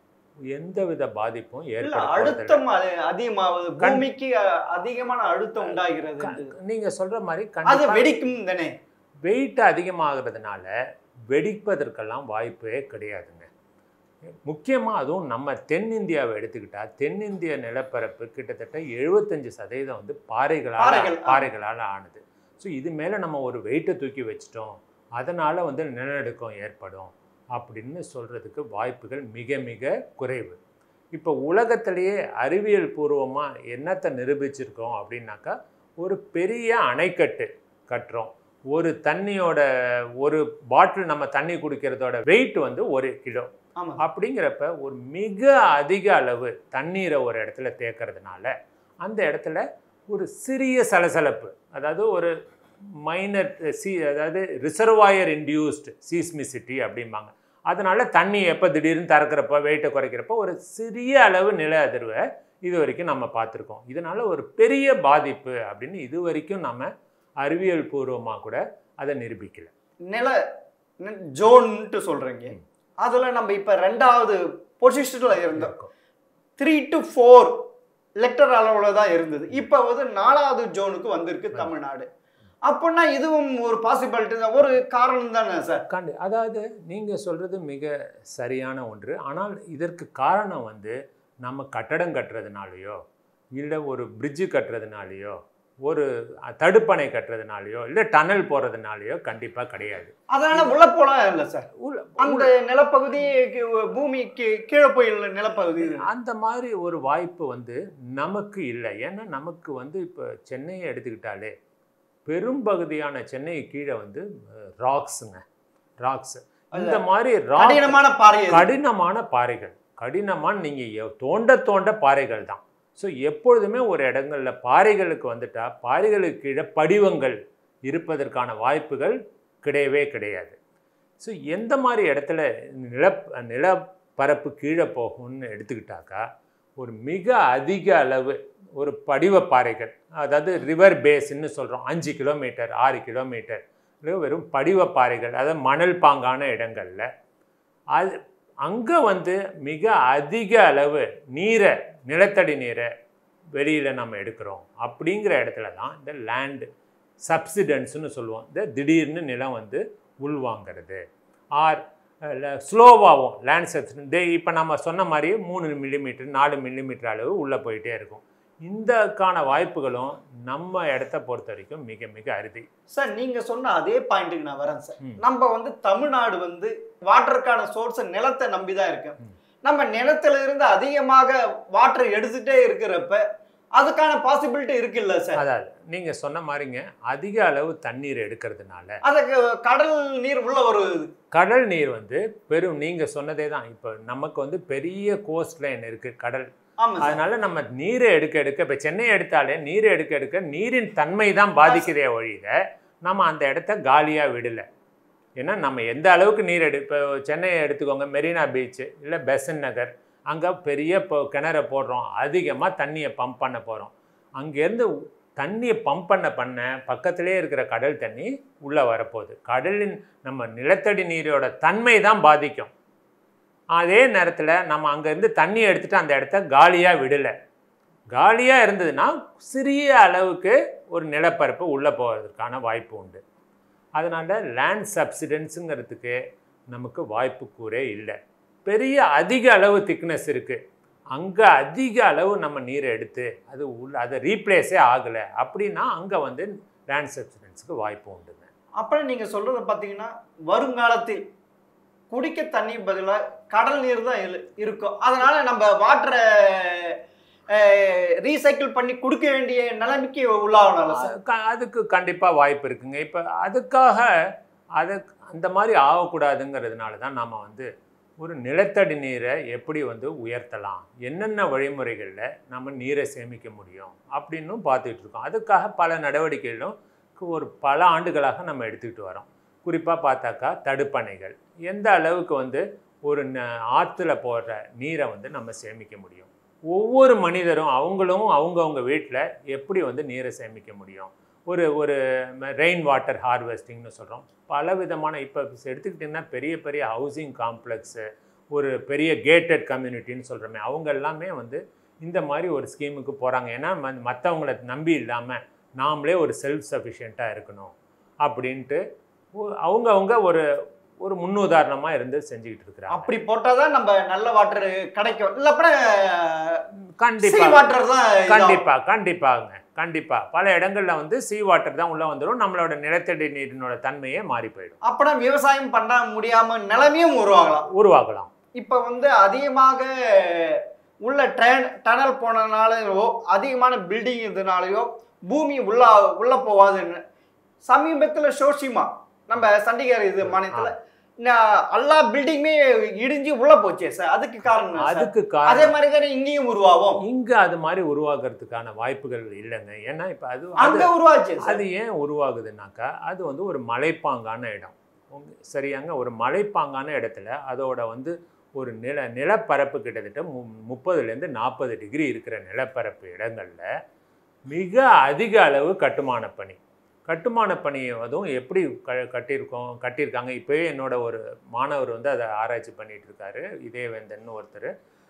B: எந்தவித பாதிப்பும்
A: இல்ல
B: ஏற்படுத்துறது
A: அழுத்தம் அது அதிகமாகுது
B: கண்-
A: பூமிக்கு அ- அதிகமான அழுத்தம் உண்டாகிறது
B: நீங்க சொல்ற மாதிரி
A: அது
B: கண்டிப்பா
A: வெடிக்கும் தானே
B: வெயிட் அதிகமாகிறதுனால வெடிப்பதற்கெல்லாம் வாய்ப்பே கிடையாதுங்க முக்கியமாக அதுவும் நம்ம தென்னிந்தியாவை எடுத்துக்கிட்டா தென்னிந்திய நிலப்பரப்பு கிட்டத்தட்ட எழுபத்தஞ்சு சதவீதம் வந்து பாறைகளால்
A: பாறைகள், ஆ.
B: பாறைகளால் ஆனது ஸோ இது மேலே நம்ம ஒரு வெயிட்டை தூக்கி வச்சிட்டோம் அதனால் வந்து நிலநடுக்கம் ஏற்படும் அப்படின்னு சொல்கிறதுக்கு வாய்ப்புகள் மிக மிக குறைவு இப்போ உலகத்திலேயே அறிவியல் பூர்வமாக என்னத்தை நிரூபிச்சிருக்கோம் அப்படின்னாக்கா ஒரு பெரிய அணைக்கட்டு கட்டுறோம் ஒரு தண்ணியோட ஒரு பாட்டில் நம்ம தண்ணி குடிக்கிறதோட வெயிட் வந்து ஒரு கிலோ
A: ஆமா
B: அப்படிங்கிறப்ப ஒரு மிக அதிக அளவு தண்ணீரை ஒரு இடத்துல தேக்கிறதுனால அந்த இடத்துல ஒரு சிறிய சலசலப்பு அதாவது ஒரு மைனர் சி அதாவது ரிசர்வாயர் இன்டியூஸ்டு சீஸ்மிசிட்டி அப்படிம்பாங்க அதனால தண்ணி எப்போ திடீர்னு திறக்கிறப்ப வெயிட்டை குறைக்கிறப்ப ஒரு சிறிய அளவு நில அதிர்வை இது வரைக்கும் நம்ம பார்த்துருக்கோம் இதனால ஒரு பெரிய பாதிப்பு அப்படின்னு இது வரைக்கும் நம்ம அறிவியல் பூர்வமாக கூட அதை நிரூபிக்கல
A: நில ஜோன்ட்டு சொல்றீங்க அதுல நம்ம இப்ப ரெண்டாவது பொசிஷன்ல இருந்தோம் த்ரீ டு ஃபோர் லெக்டர் அளவுல தான் இருந்தது இப்போ வந்து நாலாவது ஜோனுக்கு வந்திருக்கு தமிழ்நாடு அப்படின்னா இதுவும் ஒரு பாசிபிலிட்டி தான் ஒரு காரணம் தானே சார்
B: கண்டு அதாவது நீங்கள் சொல்கிறது மிக சரியான ஒன்று ஆனால் இதற்கு காரணம் வந்து நம்ம கட்டடம் கட்டுறதுனாலையோ இல்லை ஒரு பிரிட்ஜு கட்டுறதுனாலையோ ஒரு அஹ், தடுப்பணை கட்டுறதுனாலையோ இல்லை டனல் போடுறதுனாலையோ கண்டிப்பாக கிடையாது
A: அதனால உள்ள போலாம் இல்லை சார்
B: உள்ள-
A: அந்த நிலப்பகுதி கி- பூமிக்கு கீழே போய் நிலப்பகுதி இது.
B: அந்த மாதிரி ஒரு வாய்ப்பு வந்து நமக்கு இல்லை ஏன்னா நமக்கு வந்து இப்போ சென்னையை எடுத்துக்கிட்டாலே பெரும்பகுதியான சென்னை கீழே வந்து ராக்ஸுங்க ராக்ஸ் இந்த மாதிரி ராக்
A: கடினமான பாறை இது.
B: கடினமான பாறைகள் கடினமான நீங்கள் தோண்ட தோண்ட பாறைகள் தான் ஸோ எப்பொழுதுமே ஒரு இடங்களில் பாறைகளுக்கு வந்துட்டா பாறைகளுக்கு கீழே படிவங்கள் இருப்பதற்கான வாய்ப்புகள் கிடையவே கிடையாது ஸோ எந்த மாதிரி இடத்துல நில நிலப்பரப்பு கீழே போகும்னு எடுத்துக்கிட்டாக்கா ஒரு மிக அதிக அளவு ஒரு படிவ பாறைகள் அதாவது ரிவர் பேஸ்ன்னு சொல்கிறோம் அஞ்சு கிலோமீட்டர் ஆறு கிலோமீட்டர் வெறும் படிவ பாறைகள் அதாவது மணல் பாங்கான இடங்களில் அது அங்கே வந்து மிக அதிக அளவு நீரை நிலத்தடி நீரை வெளியில் நம்ம எடுக்கிறோம் அப்படிங்கிற இடத்துல தான் இந்த லேண்டு சப்சிடன்ஸ்னு சொல்லுவோம் இந்த திடீர்னு நிலம் வந்து உள்வாங்கிறது ஆர் ஸ்லோவாகவும் லேண்ட் சப்சிடன் இப்போ நம்ம சொன்ன மாதிரியே மூணு மில்லிமீட்டர் நாலு மில்லிமீட்டர் அளவு உள்ளே போயிட்டே இருக்கும் இந்தக்கான வாய்ப்புகளும் நம்ம இடத்த பொறுத்த வரைக்கும் மிக மிக அருதி
A: சார் நீங்க சொன்ன அதே பாயிண்ட்டுக்கு நான் வரேன் சார்
B: ம்.
A: நம்ம வந்து தமிழ்நாடு வந்து வாட்டருக்கான சோர்ஸ் நிலத்தை நம்பி தான் இருக்கு
B: ம்.
A: நம்ம நிலத்துல இருந்து அதிகமாக வாட்டர் எடுத்துட்டே இருக்கிறப்ப அதுக்கான பாசிபிலிட்டி இருக்குல்ல சார்
B: அதாவது நீங்க சொன்ன மாதிரிங்க அதிக அளவு தண்ணீர் எடுக்கிறதுனால
A: அதுக்கு கடல் நீர் உள்ள ஒரு
B: கடல் நீர் வந்து பெரும் நீங்க சொன்னதே தான் இப்போ நமக்கு வந்து பெரிய கோஸ்ட் லைன் இருக்கு கடல்
A: ஆமா சார்
B: அதனால நம்ம நீரை எடுக்க எடுக்க இப்போ சென்னை எடுத்தாலே நீரை எடுக்க எடுக்க நீரின் தன்மை தான் பாதிக்குதே ஒழிய நம்ம அந்த இடத்த காலியாக விடலை ஏன்னா நம்ம எந்த அளவுக்கு நீர் எடு இப்போ சென்னையை எடுத்துக்கோங்க மெரினா பீச்சு இல்லை பெசன் நகர் அங்கே பெரிய இப்போ கிணறை போடுறோம் அதிகமாக தண்ணியை பம்ப் பண்ண போகிறோம் அங்கேருந்து தண்ணியை பம்ப் பண்ண பண்ண பக்கத்திலே இருக்கிற கடல் தண்ணி உள்ளே வரப்போகுது கடலின் நம்ம நிலத்தடி நீரோட தன்மை தான் பாதிக்கும் அதே நேரத்தில் நம்ம அங்கேருந்து தண்ணி எடுத்துட்டு அந்த இடத்த காலியாக விடலை காலியாக இருந்ததுன்னா சிறிய அளவுக்கு ஒரு நிலப்பரப்பு உள்ளே போகிறதுக்கான வாய்ப்பு உண்டு அதனால் லேண்ட் சப்சிடன்ஸுங்கிறதுக்கு நமக்கு வாய்ப்பு கூறே இல்லை பெரிய அதிக அளவு திக்னஸ் இருக்குது அங்கே அதிக அளவு நம்ம நீரை எடுத்து அது உள்ள அதை ரீப்ளேஸே ஆகலை அப்படின்னா அங்கே வந்து லேண்ட் சப்சிடன்ஸுக்கு வாய்ப்பு உண்டுங்க
A: அப்புறம் நீங்க சொல்றது பாத்தீங்கன்னா வருங்காலத்தில் குடிக்க தண்ணி பதிலா கடல் நீர் தான் இரு- இருக்கும் அதனால நம்ம வாட்டரை ரீசைக்கிள் பண்ணி கொடுக்க வேண்டிய நிலைமைக்கு உள்ளாகணும்ல சார்
B: க- அதுக்கு கண்டிப்பாக வாய்ப்பு இருக்குங்க இப்போ அதுக்காக அது அந்த மாதிரி ஆகக்கூடாதுங்கிறதுனால தான் நாம் வந்து ஒரு நிலத்தடி நீரை எப்படி வந்து உயர்த்தலாம் என்னென்ன வழிமுறைகளில் நம்ம நீரை சேமிக்க முடியும் அப்படின்னும் பார்த்துக்கிட்டு இருக்கோம் அதுக்காக பல நடவடிக்கைகளும் கு- ஒரு பல ஆண்டுகளாக நம்ம எடுத்துக்கிட்டு வரோம் குறிப்பாக பார்த்தாக்கா தடுப்பணைகள் எந்த அளவுக்கு வந்து ஒரு ந- ஆற்றுல போடுற நீரை வந்து நம்ம சேமிக்க முடியும் ஒவ்வொரு மனிதரும் அவங்களும் அவங்கவுங்க வீட்டில் எப்படி வந்து நீரை சேமிக்க முடியும் ஒரு ஒரு ரெயின் வாட்டர் ஹார்வெஸ்டிங்னு சொல்கிறோம் பல விதமான இப்போ எடுத்துக்கிட்டிங்கன்னா பெரிய பெரிய ஹவுசிங் காம்ப்ளெக்ஸு ஒரு பெரிய கேட்டட் கம்யூனிட்டின்னு சொல்கிறோமே அவங்க எல்லாமே வந்து இந்த மாதிரி ஒரு ஸ்கீமுக்கு போகிறாங்க ஏன்னா மற்றவங்கள நம்பி இல்லாமல் நாமளே ஒரு செல்ஃப் சஃபிஷியண்ட்டாக இருக்கணும் அப்படின்ட்டு ஒ- அவங்கவங்க ஒரு ஒரு முன்னுதாரணமாக இருந்து செஞ்சுக்கிட்டு இருக்கிறாங்க
A: அப்படி போட்டாதான் நம்ம நல்ல வாட்டர் கிடைக்கும் இல்லப்பனா
B: கண்டிப்பா
A: வாட்டர் தான் இதாகும்.
B: கண்டிப்பா கண்டிப்பாங்க கண்டிப்பா பல இடங்கள்ல வந்து சீ வாட்டர் தான் உள்ள வந்துடும் நம்மளோட நிலத்தடி நீரினோட தன்மையே மாறி போயிடும்
A: அப்பனா விவசாயம் பண்ண முடியாம நிலைமையும் உருவாகலாம்
B: உருவாகலாம்
A: இப்போ வந்து அதிகமாக உள்ள ட்ரெயின் டனல் போனதுனாலயோ அதிகமான பில்டிங் இதனாலயோ பூமி உள்ள உள்ள போவாதுன்னு சமீபத்தில் ஷோஷிமா நம்ம சண்டிகர் இது மாநிலத்தில் எல்லா பில்டிங்குமே இடிஞ்சு உள்ள போச்சே சார் அதுக்கு காரணம் என்ன சார்?
B: அதுக்கு
A: அதே
B: காரணம்
A: மாதிரி தானே இங்கேயும் உருவாகும்
B: இங்க அது மாதிரி உருவாகிறதுக்கான வாய்ப்புகள் இல்லைங்க ஏன்னா இப்ப அது
A: அங்க
B: அது-
A: உருவாச்சு சார்
B: அது ஏன் உருவாகுதுனாக்கா அது வந்து ஒரு மலைப்பாங்கான இடம் உங்க- சரியாங்க ஒரு மலைப்பாங்கான இடத்துல அதோட வந்து ஒரு நில நிலப்பரப்பு கிட்டத்தட்ட மு முப்பதுலேருந்து நாற்பது டிகிரி இருக்கிற நிலப்பரப்பு இடங்கள்ல மிக அதிக அளவு கட்டுமான பணி கட்டுமான பணி அதுவும் எப்படி க கட்டியிருக்கோம் கட்டியிருக்காங்க இப்போயே என்னோட ஒரு மாணவர் வந்து அதை ஆராய்ச்சி பண்ணிட்டு இருக்காரு இதயவேந்தன் ஒருத்தர்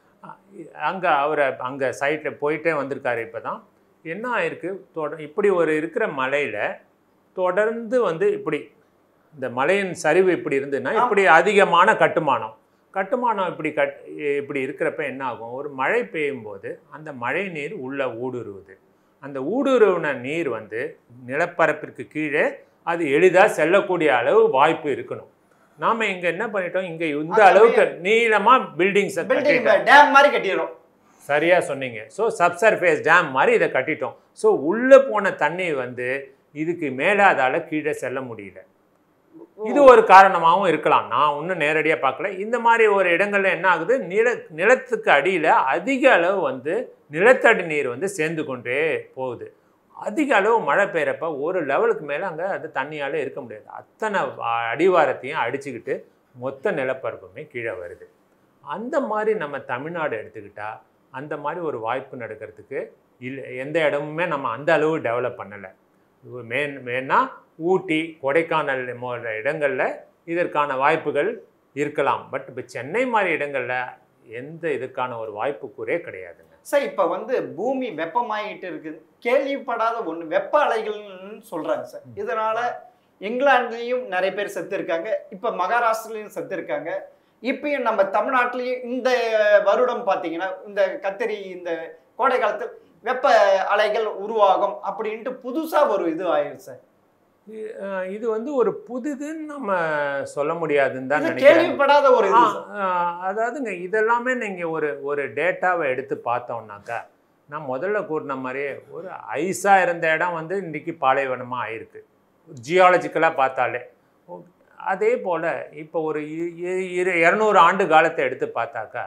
B: அங்கே அவரை அங்கே சைட்டில் போயிட்டே வந்திருக்காரு இப்போ தான் என்ன ஆயிருக்கு தொட இப்படி ஒரு இருக்கிற மலையில் தொடர்ந்து வந்து இப்படி இந்த மலையின் சரிவு இப்படி இருந்ததுன்னா இப்படி அதிகமான கட்டுமானம் கட்டுமானம் இப்படி கட் இப்படி இருக்கிறப்ப என்ன ஆகும் ஒரு மழை பெய்யும் போது அந்த மழை நீர் உள்ள ஊடுருவுது அந்த ஊடுருவின நீர் வந்து நிலப்பரப்பிற்கு கீழே அது எளிதாக செல்லக்கூடிய அளவு வாய்ப்பு இருக்கணும் நாம இங்க என்ன பண்ணிட்டோம் இங்க இந்த
A: அது
B: அளவுக்கு நீளமா பில்டிங்ஸை
A: பில்டிங்
B: கட்டிட்டோம்
A: டேம் மாதிரி கட்டிடுறோம்
B: சரியா சொன்னீங்க ஸோ சப்சர்ஃபேஸ் டேம் மாதிரி இதை கட்டிட்டோம் ஸோ உள்ளே போன தண்ணி வந்து இதுக்கு மேலே அதால் கீழே செல்ல முடியல இது ஒரு காரணமாகவும் இருக்கலாம் நான் ஒன்றும் நேரடியாக பார்க்கல இந்த மாதிரி ஒரு இடங்கள்ல என்ன ஆகுது நில நிலத்துக்கு அடியில் அதிக அளவு வந்து நிலத்தடி நீர் வந்து சேர்ந்து கொண்டே போகுது அதிக அளவு மழை பெய்யறப்ப ஒரு லெவலுக்கு மேலே அங்கே அது தண்ணியால் இருக்க முடியாது அத்தனை அ- அடிவாரத்தையும் அடிச்சுக்கிட்டு மொத்த நிலப்பரப்புமே கீழே வருது அந்த மாதிரி நம்ம தமிழ்நாடு எடுத்துக்கிட்டா அந்த மாதிரி ஒரு வாய்ப்பு நடக்கிறதுக்கு இல்லை எந்த இடமுமே நம்ம அந்த அளவு டெவலப் பண்ணலை மேன் வேணா ஊட்டி கொடைக்கானல் போன்ற இடங்களில் இதற்கான வாய்ப்புகள் இருக்கலாம் பட் இப்போ சென்னை மாதிரி இடங்களில் எந்த இதுக்கான ஒரு வாய்ப்புக்கூறே கிடையாதுங்க
A: சார் இப்போ வந்து பூமி வெப்பமாயிட்டு இருக்குது கேள்விப்படாத ஒன்று வெப்ப அலைகள்னு சொல்கிறாங்க சார் இதனால இங்கிலாந்துலேயும் நிறைய பேர் செத்து இருக்காங்க இப்போ மகாராஷ்டிரலையும் செத்து இருக்காங்க இப்பயும் நம்ம தமிழ்நாட்டிலையும் இந்த வருடம் பார்த்தீங்கன்னா இந்த கத்திரி இந்த கோடை காலத்தில் வெப்ப அலைகள் உருவாகும் அப்படின்ட்டு புதுசா ஒரு இது ஆயிடுச்சு சார்
B: இ- அஹ் இது வந்து ஒரு புதுதுன்னு நம்ம சொல்ல முடியாதுன்னு தான்
A: இது
B: நினைக்கிறேன்
A: கேள்விப்படாத ஒரு இது
B: ஆ,
A: சார்.
B: ஆ, அதாவதுங்க இதெல்லாமே நீங்கள் ஒரு ஒரு டேட்டாவை எடுத்து பார்த்தோம்னாக்கா நான் முதல்ல கூறின மாதிரியே ஒரு ஐஸாக இருந்த இடம் வந்து இன்றைக்கி பாலைவனமாக ஆயிருக்கு ஜியாலஜிக்கலாக பார்த்தாலே ஓ- அதே போல் இப்போ ஒரு இ- இ- இரு இரநூறு ஆண்டு காலத்தை எடுத்து பார்த்தாக்கா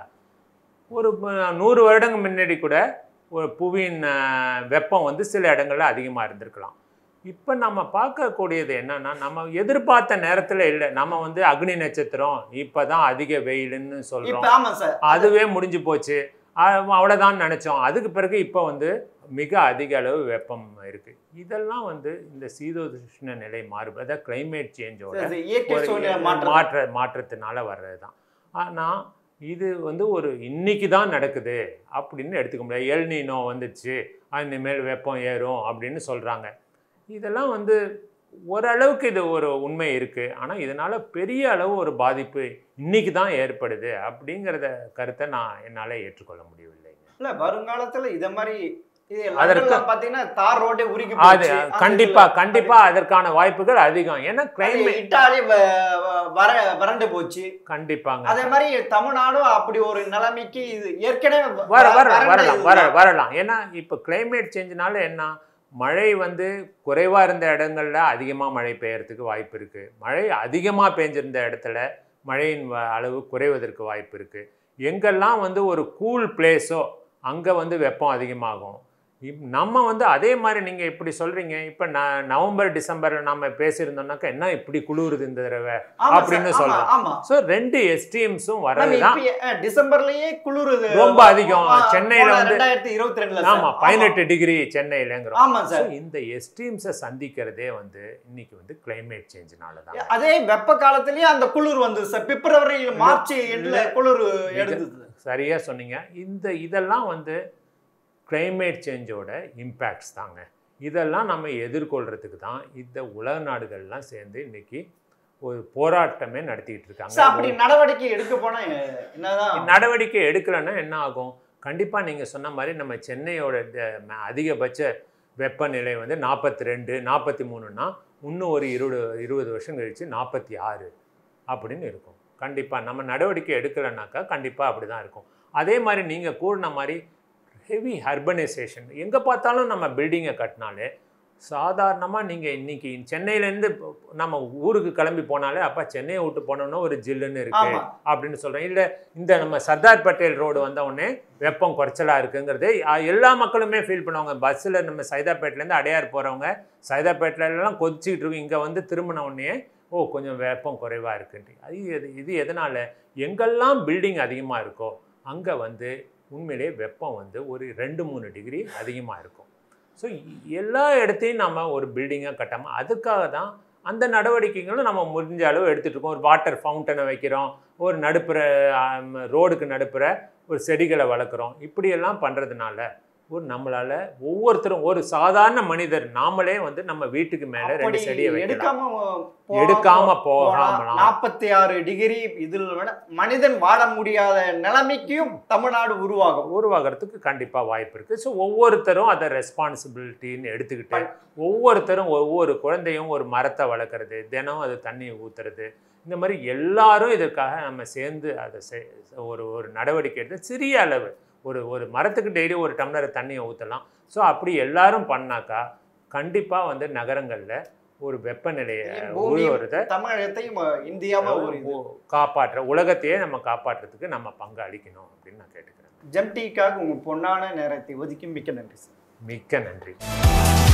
B: ஒரு ம- நூறு வருடங்கள் முன்னாடி கூட ஒரு புவியின் ஆ, வெப்பம் வந்து சில இடங்கள்ல அதிகமாக இருந்திருக்கலாம் இப்போ நம்ம பார்க்கக்கூடியது என்னன்னா நம்ம எதிர்பார்த்த நேரத்தில் இல்லை நம்ம வந்து அக்னி நட்சத்திரம் இப்போ தான் அதிக வெயிலுன்னு
A: இப்ப
B: சொல்கிறோம்
A: ஆமா சார்
B: அதுவே முடிஞ்சு போச்சு அ- அவ்வளவுதான் நினச்சோம் அதுக்கு பிறகு இப்போ வந்து மிக அதிக அளவு வெப்பம் இருக்குது இதெல்லாம் வந்து இந்த சீதோஷ்ண நிலை மாறுபடு அதாவது கிளைமேட் சேஞ்சோட
A: இது இயற்கை
B: ஒரு
A: சூழ்நிலை மாற்றம்
B: மாற்ற மாற்றத்தினால வர்றது தான் ஆனால் இது வந்து ஒரு இன்னைக்கு தான் நடக்குது அப்படின்னு எடுத்துக்க முடியாது எல்னினோ வந்துச்சு இனிமேல் வெப்பம் ஏறும் அப்படின்னு சொல்கிறாங்க இதெல்லாம் வந்து ஓரளவுக்கு இது ஒரு உண்மை இருக்குது ஆனால் இதனால் பெரிய அளவு ஒரு பாதிப்பு இன்னைக்கு தான் ஏற்படுது அப்படிங்கிறத கருத்தை நான் என்னால் ஏற்றுக்கொள்ள முடியவில்லைங்க
A: இல்ல வருங்காலத்துல இத மாதிரி இது
B: அதற்கு-
A: லண்டன்ல பாத்தீங்கன்னா தார் ரோட்டே உருகி
B: அது
A: போச்சு. அந்த
B: கண்டிப்பா
A: இதுல-
B: கண்டிப்பா அதற்கான வாய்ப்புகள் அதிகம் ஏன்னா
A: அது
B: கிளைமேட்
A: இட்டாலி வ- வ- வர வறண்டு போச்சு
B: கண்டிப்பாங்க
A: அதே மாதிரி தமிழ்நாடும் அப்படி ஒரு நிலைமைக்கு இது ஏற்கனவே வ-
B: வர வர
A: வறண்ட
B: வரலாம்
A: இதுதான்.
B: வர வரலாம் ஏன்னா இப்போ கிளைமேட் சேஞ்சினால என்ன மழை வந்து குறைவாக இருந்த இடங்கள்ல அதிகமாக மழை பெய்யறதுக்கு வாய்ப்பு இருக்குது மழை அதிகமாக பெஞ்சிருந்த இடத்துல மழையின் வ- அளவு குறைவதற்கு வாய்ப்பு இருக்குது எங்கெல்லாம் வந்து ஒரு கூல் பிளேஸோ அங்கே வந்து வெப்பம் அதிகமாகும் இப் நம்ம வந்து அதே மாதிரி நீங்கள் இப்படி சொல்கிறீங்க இப்போ ந நவம்பர் டிசம்பரில் நம்ம பேசியிருந்தோம்னாக்கா என்ன இப்படி குளிருது இந்த தடவை
A: ஆமா சார்,
B: அப்படின்னு
A: ஆமா,
B: சொல்றோம்.
A: ஆமா
B: ஸோ ரெண்டு எஸ்ட்ரீம்ஸும்
A: நம்ம
B: வர்றது தான்
A: இப்ப, அஹ், டிசம்பர்லயே குளிருது
B: ரொம்ப அதிகம்.
A: ஆ,
B: சென்னையில
A: போன
B: வந்து-
A: ரெண்டாயிரத்தி இருபத்தி ரெண்டுல
B: ஆமா பதினெட்டு டிகிரி சென்னையிலங்கிறோம்
A: ஆமா
B: ஸோ
A: சார்
B: இந்த எஸ்ட்ரீம்ஸை சந்திக்கிறதே வந்து இன்னைக்கு வந்து கிளைமேட் சேஞ்சினால தான்
A: அதே வெப்ப காலத்திலயே அந்த குளிர் வந்து சார் பிப்ரவரி மார்ச் எண்ட்ல குளிர் எடுத்தது
B: சரியா சொன்னீங்க இந்த இதெல்லாம் வந்து கிளைமேட் சேஞ்சோட இம்பேக்ட்ஸ் தாங்க இதெல்லாம் நம்ம எதிர்கொள்றதுக்கு தான் இந்த உலக நாடுகள்லாம் சேர்ந்து இன்னைக்கு ஒரு போராட்டமே நடத்திட்டு
A: சார் அப்படி
B: இருக்காங்க
A: நடவடிக்கை எடுக்க போனா அஹ், என்னதான்
B: நடவடிக்கை எடுக்கலைன்னா என்ன ஆகும் கண்டிப்பாக நீங்கள் சொன்ன மாதிரி நம்ம சென்னையோட ட- ம- அதிகபட்ச வெப்பநிலை வந்து நாற்பத்தி ரெண்டு நாற்பத்தி மூணுன்னா இன்னும் ஒரு இருபது இருபது வருஷம் கழித்து நாற்பத்தி ஆறு அப்படின்னு இருக்கும் கண்டிப்பாக நம்ம நடவடிக்கை எடுக்கலைனாக்கா கண்டிப்பாக அப்படி தான் இருக்கும் அதே மாதிரி நீங்கள் கூறின மாதிரி ஹெவி ஹர்பனைசேஷன் எங்கே பார்த்தாலும் நம்ம பில்டிங்கை கட்டினாலே சாதாரணமாக நீங்கள் இன்னைக்கு சென்னையிலேருந்து நம்ம ஊருக்கு கிளம்பி போனாலே அப்பா சென்னையை விட்டு போனோம்னா ஒரு ஜில்லுன்னு இருக்கு
A: ஆமா
B: அப்படின்னு சொல்கிறேன் இல்லை இந்த நம்ம சர்தார் பட்டேல் ரோடு வந்த உடனே வெப்பம் குறைச்சலாக இருக்குங்கிறது அஹ், எல்லா மக்களுமே ஃபீல் பண்ணுவாங்க பஸ்ஸில் நம்ம சைதாப்பேட்டிலேருந்து அடையார் போகிறவங்க சைதாப்பேட்டிலலாம் கொதிச்சுக்கிட்டு இருக்கும் இங்கே வந்து திரும்பின உடனே ஓ கொஞ்சம் வெப்பம் குறைவாக இருக்குன்ட்டு அது எது இது எதனால் எங்கெல்லாம் பில்டிங் அதிகமாக இருக்கோ அங்கே வந்து உண்மையிலே வெப்பம் வந்து ஒரு ரெண்டு மூணு டிகிரி அதிகமாக இருக்கும் ஸோ எல்லா இடத்தையும் நம்ம ஒரு பில்டிங்காக கட்டாமல் அதுக்காக தான் அந்த நடவடிக்கைகளும் நம்ம முடிஞ்ச அளவு எடுத்துகிட்டு இருக்கோம் ஒரு வாட்டர் ஃபவுண்டனை வைக்கிறோம் ஒரு நடுப்புற ஆம், ரோடுக்கு நடுப்புற ஒரு செடிகளை வளர்க்குறோம் இப்படியெல்லாம் பண்ணுறதுனால ஒரு நம்மளால் ஒவ்வொருத்தரும் ஒரு சாதாரண மனிதர் நாமளே வந்து நம்ம வீட்டுக்கு மேலே ரெண்டு
A: அப்படி
B: செடியை வைக்கலாம்
A: எடுக்காம போ-
B: எடுக்காம போகாமலாம்
A: நாற்பத்தி ஆறு டிகிரி இதில் விட மனிதன் வாழ முடியாத நிலைமைக்கும் தமிழ்நாடு உருவாகும்
B: உருவாகிறதுக்கு கண்டிப்பாக வாய்ப்பு இருக்குது ஸோ ஒவ்வொருத்தரும் அதை ரெஸ்பான்சிபிலிட்டின்னு எடுத்துக்கிட்டு ஒவ்வொருத்தரும் ஒவ்வொரு குழந்தையும் ஒரு மரத்தை வளர்க்குறது தினம் அது தண்ணி ஊற்றுறது இந்த மாதிரி எல்லாரும் இதற்காக நம்ம சேர்ந்து அதை செ- ஒரு ஒரு நடவடிக்கை எடுத்து சிறிய அளவு ஒரு ஒரு மரத்துக்கு டெய்லி ஒரு டம்ளர் தண்ணியை ஊற்றலாம் ஸோ அப்படி எல்லாரும் பண்ணாக்கா கண்டிப்பாக வந்து நகரங்களில் ஒரு வெப்பநிலையை
A: பூமியும்
B: உருவறதை
A: தமிழகத்தையும் இந்தியாவும் ஒரு இது.
B: காப்பாற்ற உலகத்தையே நம்ம காப்பாற்றுறதுக்கு நம்ம பங்கு அளிக்கணும் அப்படின்னு நான் கேட்டுக்கிறேன்
A: ஜெம் டீக்காக உங்க பொன்னான நேரத்தை ஒதுக்கி மிக்க நன்றி சார்
B: மிக்க நன்றி